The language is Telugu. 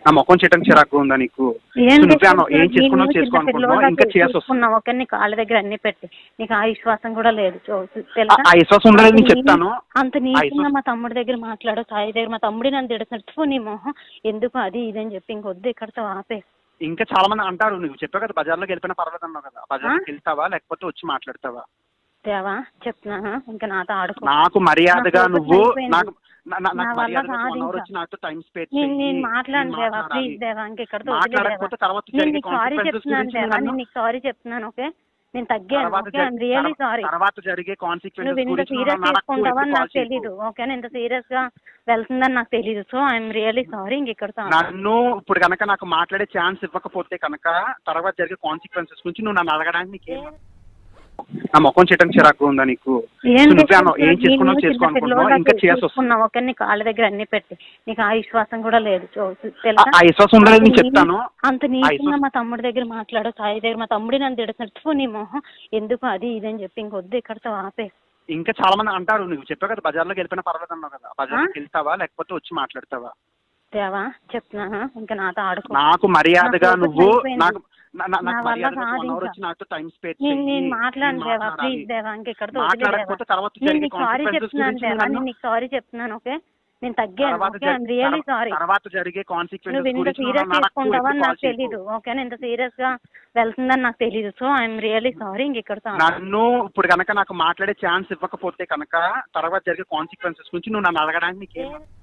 నా ముఖం చేయడానికి చిరాకు ఉందా నీకు ఏం సో నువ్వే అన్నావు, ఏం చేస్తున్నావు? చేసుకున్నావు నేను చేసుకో చిన్న అనుకుంటున్నావు పిల్లోడిలా ఇంకా చేయాల్సి వస్తుంది చూసుకున్నావు ఓకే నీ కాళ్ళ దగ్గర అన్ని పెట్టి నీకు ఆ విశ్వాసం కూడా లేదు చూ- ఆ- తెలుసా ఆ విశ్వాసం ఉండలేదు నేను అంత చెప్తాను నీ- అంత ఆ నీచంగా విశ్వాసం మా తమ్ముడి దగ్గర మాట్లాడు సాయి దగ్గర మా తమ్ముడి నన్ను తిడుతున్నట్టు నీ మొహం ఎందుకు అది ఇది అని చెప్పి ఇంకొద్దు ఇక్కడతో ఆపే ఇంకా చాలా మంది అంటారు నువ్వు చెప్పావు కదా బజార్లోకి వెళ్ళిపోయినా పర్వాలేదు అన్నావు కదా బజార్లోకి వెళ్తావా లేకపోతే వచ్చి మాట్లాడతావా దేవా చెప్తున్నా ఇంకా నాతో ఆడుకో నాకు మర్యాదగా నా నువ్వు focus అయిపోయింది. నాకు నా- నా- నా నాకు వల్ల మర్యాదగా కాదు వన్ అవర్ ఇంకా. వచ్చి నాతో టైం స్పెండ్ నేను నేను చెయ్యి మాట్లాడను నేను దేవా మాట్లాడాలి. ప్లీజ్ దేవా ఇంకెక్కడితో వదిలే దేవా మాట్లాడకపోతే తర్వాత నేను జరిగే నీకు సారీ కాన్సిక్వెన్సెస్ చెప్తున్నాను గురించి దేవా నన్ను నేను నీకు సారీ చెప్తున్నాను ఓకే నేను తగ్గాను తర్వాత ఓకే ఐఎమ్ రియలీ జరి- సారీ తర్వాత జరిగే నువ్వు కాన్సిక్వెన్సెస్ ఇంత గురించి సీరియస్ నాకు తీసుకుంటావని ఎక్కువ నాకు కాల్ చేయకు. తెలీదు ఓకే ఇంత సీరియస్ గా వెళ్తుందని నాకు తెలీదు సో ఐఎమ్ రియలీ సారీ ఇంకెక్కడితో ఆపు. నన్ను ఇప్పుడు కనుక నాకు మాట్లాడే ఛాన్స్ ఇవ్వకపోతే కనుక తర్వాత జరిగే కాన్సిక్వెన్సెస్ గురించి నువ్వు నన్ను అడగడానికి నీకేం నా ముఖం చేయడానికి చిరాకు ఉందా నీకు ఏం సో నువ్వే అన్నావు, ఏం చేస్తున్నావు? చేసుకున్నావు నేను చేసుకో చిన్న అనుకుంటున్నావు పిల్లోడిలా ఇంకా చేయాల్సి వస్తుంది చూసుకున్నావు ఓకే నీ కాళ్ళ దగ్గర అన్ని పెట్టి నీకు ఆ విశ్వాసం కూడా లేదు చూ- ఆ- తెలుసా ఆ విశ్వాసం ఉండలేదు నేను అంత నీ- చెప్తాను అంత ఆ నీచంగా విశ్వాసం మా తమ్ముడి దగ్గర మాట్లాడు సాయి దగ్గర మా తమ్ముడి నన్ను తిడుతున్నట్టు నీ మొహం ఎందుకు అది ఇది అని చెప్పి ఇంకొద్దు ఇక్కడతో ఆపే ఇంకా చాలా మంది అంటారు నువ్వు చెప్పావు కదా బజార్లోకి వెళ్ళిపోయినా పర్వాలేదు అన్నావు కదా బజార్లోకి వెళ్తావా లేకపోతే వచ్చి మాట్లాడతావా దేవా చెప్తున్నా ఇంకా నాతో ఆడుకో నాకు మర్యాదగా నా focus నువ్వు అయిపోయింది. నాకు నా- నా- నా నాకు వల్ల మర్యాదగా కాదు వన్ అవర్ ఇంకా. వచ్చి నాతో టైం స్పెండ్ నేను చెయ్యి నేను మాట్లాడను నేను దేవా మాట్లాడాలి. ప్లీజ్ దేవా ఇంకెక్కడితో వదిలే దేవా మాట్లాడకపోతే తర్వాత నేను జరిగే నీకు సారీ కాన్సిక్వెన్సెస్ చెప్తున్నాను గురించి దేవా నన్ను నేను నీకు సారీ చెప్తున్నాను ఓకే నేను తగ్గాను తర్వాత ఓకే జరి- ఐఎమ్ రియలీ తర్వా- సారీ తర్వాత జరిగే నువ్వు కాన్సిక్వెన్సెస్ ఇంత గురించి సీరియస్ నాకు తీసుకుంటావని ఎక్కువ నాకు కాల్ చేయకు. తెలీదు ఓకే ఇంత సీరియస్ గా వెళ్తుందని నాకు తెలీదు సో ఐఎమ్ రియలీ సారీ ఇంకెక్కడితో ఆపు. నన్ను ఇప్పుడు కనుక నాకు మాట్లాడే ఛాన్స్ ఇవ్వకపోతే కనుక తర్వాత జరిగే కాన్సిక్వెన్సెస్ గురించి నువ్వు నన్ను అడగడానికి నీకేం